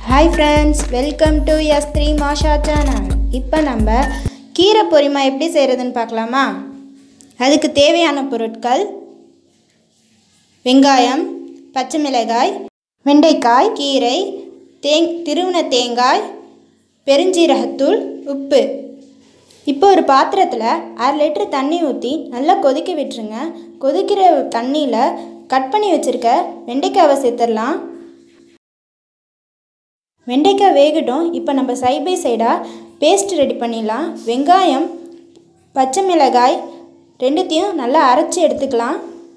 hi friends welcome to S three மாஷா channel இப்போ நம்ம கீரை பொரிமா எப்படி செய்கிறதுன்னு பார்க்கலாமா அதுக்கு தேவையான பொருட்கள் வெங்காயம் பச்சை மிளகாய் வெண்டைக்காய் கீரை தேங் திருவுன தேங்காய் பெருஞ்சீரகத்தூள் உப்பு இப்போ ஒரு பாத்திரத்தில் அரை லிட்டர் தண்ணி ஊற்றி நல்லா கொதிக்க விட்டுருங்க கொதிக்கிற தண்ணியில் கட் பண்ணி வச்சுருக்க வெண்டைக்காவை சேர்த்துடலாம் வெண்டைக்காய் வேகட்டும் இப்போ நம்ம சைட் பை சைடாக பேஸ்ட் ரெடி பண்ணிடலாம் வெங்காயம் பச்சை மிளகாய் ரெண்டுத்தையும் நல்லா அரைச்சி எடுத்துக்கலாம்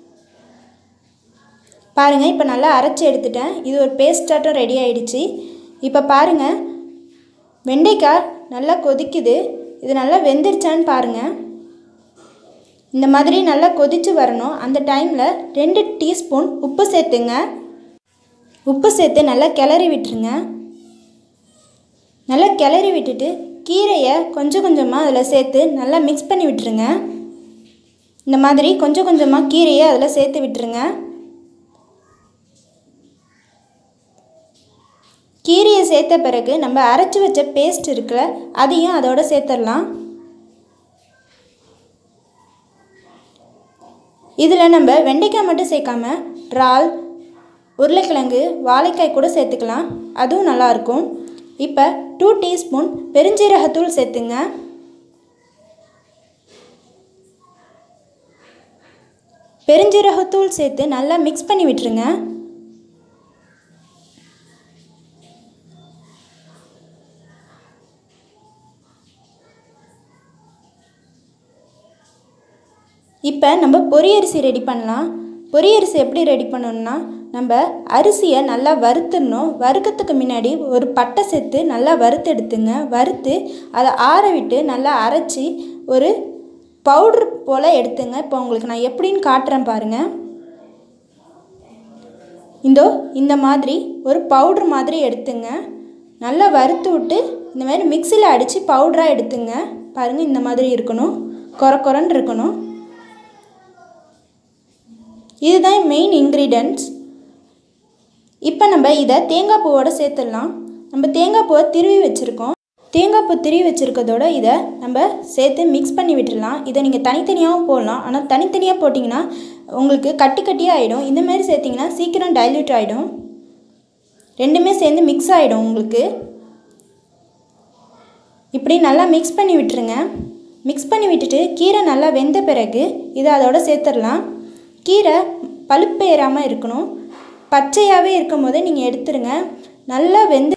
பாருங்கள் இப்போ நல்லா அரைச்சி எடுத்துட்டேன் இது ஒரு பேஸ்டாட்டம் ரெடி ஆயிடுச்சு இப்போ பாருங்கள் வெண்டைக்காய் நல்லா கொதிக்குது இது நல்லா வெந்துருச்சான்னு பாருங்கள் இந்த மாதிரி நல்லா கொதித்து வரணும் அந்த டைமில் ரெண்டு டீஸ்பூன் உப்பு சேர்த்துங்க உப்பு சேர்த்து நல்லா கிளறி விட்டுருங்க நல்லா கிளறி விட்டுட்டு கீரையை கொஞ்சம் கொஞ்சமாக அதில் சேர்த்து நல்லா மிக்ஸ் பண்ணி விட்டுருங்க இந்த மாதிரி கொஞ்சம் கொஞ்சமாக கீரையை அதில் சேர்த்து விட்டுருங்க கீரையை சேர்த்த பிறகு நம்ம அரைச்சி வச்ச பேஸ்ட் இருக்குல்ல அதையும் அதோட சேர்த்துடலாம் இதில் நம்ம வெண்டைக்காய் மட்டும் சேர்க்காம இறால் உருளைக்கிழங்கு வாழைக்காய் கூட சேர்த்துக்கலாம் அதுவும் நல்லாயிருக்கும் இப்போ டூ டீஸ்பூன் பெருஞ்சீரகத்தூள் சேர்த்துங்க பெருஞ்சீரகத்தூள் சேர்த்து நல்லா மிக்ஸ் பண்ணி விட்டுருங்க இப்போ நம்ம பொரியரிசி ரெடி பண்ணலாம் பொரியரிசி எப்படி ரெடி பண்ணணும்னா நம்ம அரிசியை நல்லா வறுத்துடணும் வறுக்கிறதுக்கு முன்னாடி ஒரு பட்டை சேர்த்து நல்லா வறுத்து எடுத்துங்க வறுத்து அதை ஆற விட்டு நல்லா அரைச்சி ஒரு பவுட்ரு போல் எடுத்துங்க இப்போ உங்களுக்கு நான் எப்படின்னு காட்டுறேன் பாருங்கள் இந்தோ இந்த மாதிரி ஒரு பவுட்ரு மாதிரி எடுத்துங்க நல்லா வறுத்து விட்டு இந்த மாதிரி மிக்சியில் அடித்து பவுட்ராக எடுத்துங்க பாருங்கள் இந்த மாதிரி இருக்கணும் கொர கொரன்னு இருக்கணும் இதுதான் மெயின் இன்க்ரீடியன்ட்ஸ் இப்போ நம்ம இதை தேங்காய் பூவோட சேர்த்துடலாம் நம்ம தேங்காய் பூவை திருவி வச்சுருக்கோம் தேங்காய் பூ திருவி வச்சுருக்கதோட இதை நம்ம சேர்த்து மிக்ஸ் பண்ணி விட்டுடலாம் இதை நீங்கள் தனித்தனியாகவும் போடலாம் ஆனால் தனித்தனியாக போட்டிங்கன்னா உங்களுக்கு கட்டி கட்டியாக ஆகிடும் இந்தமாரி சேர்த்திங்கன்னா சீக்கிரம் டைல்யூட் ஆகிடும் ரெண்டுமே சேர்ந்து மிக்ஸ் ஆகிடும் உங்களுக்கு இப்படி நல்லா மிக்ஸ் பண்ணி விட்டுருங்க மிக்ஸ் பண்ணி விட்டுட்டு கீரை நல்லா வெந்த பிறகு இதை அதோட சேர்த்துடலாம் கீரை பழுப்பு ஏறாமல் இருக்கணும் பச்சையாகவே இருக்கும் போதே நீங்கள் எடுத்துருங்க நல்லா வெந்து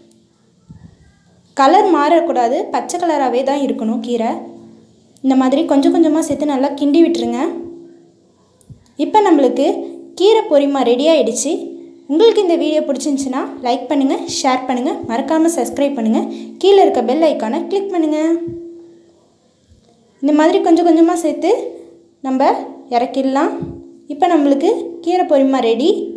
கலர் மாறக்கூடாது பச்சை கலராகவே தான் இருக்கணும் கீரை இந்த மாதிரி கொஞ்சம் கொஞ்சமாக சேர்த்து நல்லா கிண்டி விட்டுருங்க இப்போ நம்மளுக்கு கீரை பொரிமா ரெடி ஆகிடுச்சு உங்களுக்கு இந்த வீடியோ பிடிச்சிருந்துச்சின்னா லைக் பண்ணுங்கள் ஷேர் பண்ணுங்கள் மறக்காமல் சப்ஸ்கிரைப் பண்ணுங்கள் கீழே இருக்க பெல் ஐக்கானை கிளிக் பண்ணுங்கள் இந்த மாதிரி கொஞ்சம் கொஞ்சமாக சேர்த்து நம்ம இறக்கிடலாம் இப்போ நம்மளுக்கு கீரை பொரிமா ரெடி